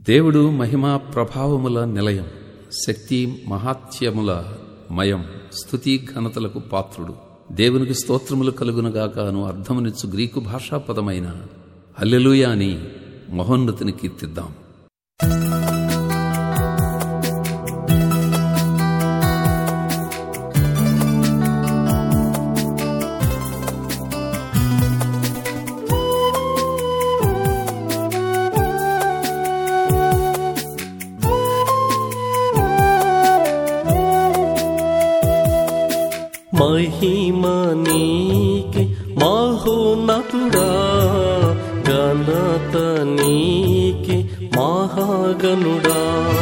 దేవుడు మహిమా ప్రభావముల నిలయం శక్తి మహాత్యముల మయం స్థుతి ఘనతలకు పాత్రుడు దేవునికి స్తోత్రములు కలుగునగాకను అర్థమునిచ్చు గ్రీకు భాషా పదమైన హల్లెలూయా అని మహోన్నతిని కీర్తిద్దాం మహిమనీకి మహోన్నతుడా ఘనత నీకి మహాగనుడా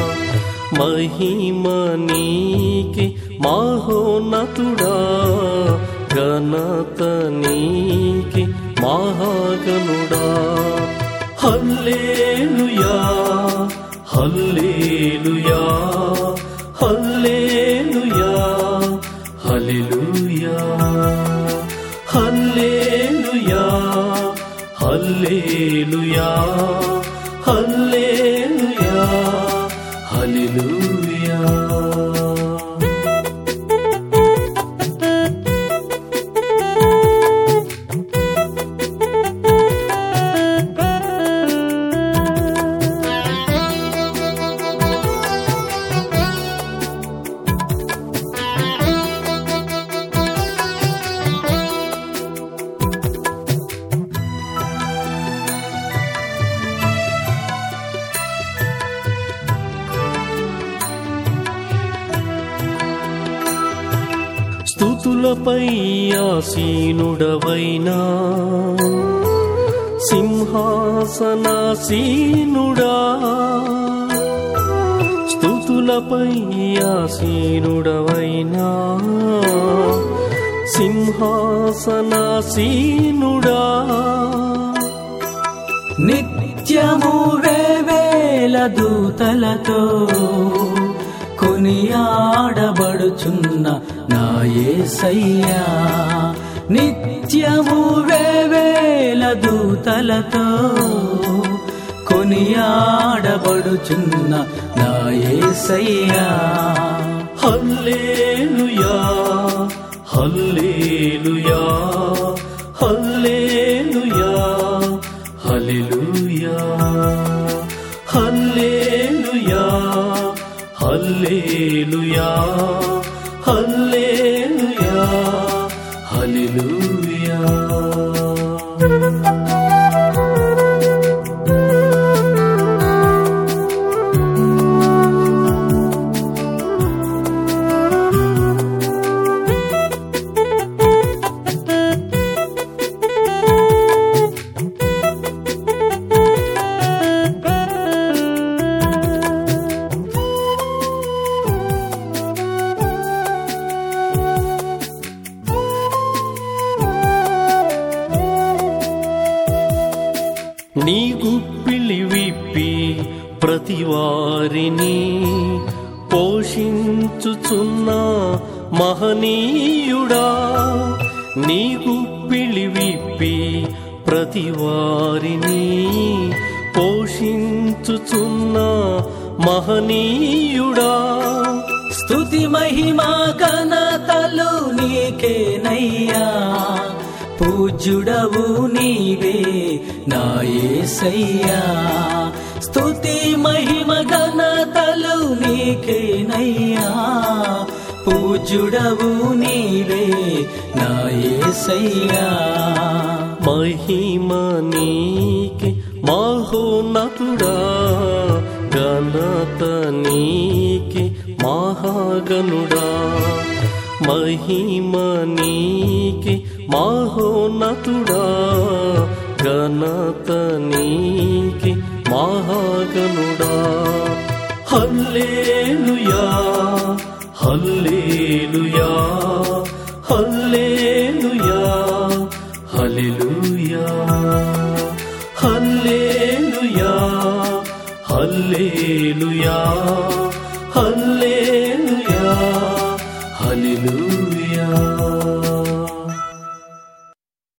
మహిమనీకి మహోన్నతుడా ఘనత నీకి మహాగనుడా hallelujah hallelujah hallelujah hallelujah hallelujah hallelujah hallelujah hallelujah స్థుతులపై ఆసీనుడవైనా సింహాసనాసీనుడా స్థుతులపై ఆసీనుడవైనా సింహాసనాసీనుడా నిత్యము వేవేల దూతలతో కొనియాడబడుచున్న నా యేసయ్యా నిత్యము వేవేల దూతలతో కొనియాడబడుచున్న నా యేసయ్యా hallelujah hallelujah hallelujah hallelujah hallelujah hallelujah hallelujah hallelujah నీ గుప్పిలి విప్పి ప్రతి వారిని పోషించుచున్న మహనీయుడా నీ గుప్పిలి విప్పి ప్రతి వారిని పోషించుచున్న మహనీయుడా స్తుతి మహిమా ఘనతలు నీకేనయ్యా పూజ్యుడవు నీవే నా యేసయ్యా స్తుతి మహిమ ఘనతలు నీకేనయ్యా పూజ్యుడవు నీవే నా యేసయ్యా మహిమ నీకి మహోన్నతుడా ఘనత నీకి మహాగనుడా మహిమ నీకి మహోన్నతుడా ఘనత నీకి మహాగనుడా hallelujah hallelujah hallelujah hallelujah hallelujah hallelujah hallelujah హల్లెలూయా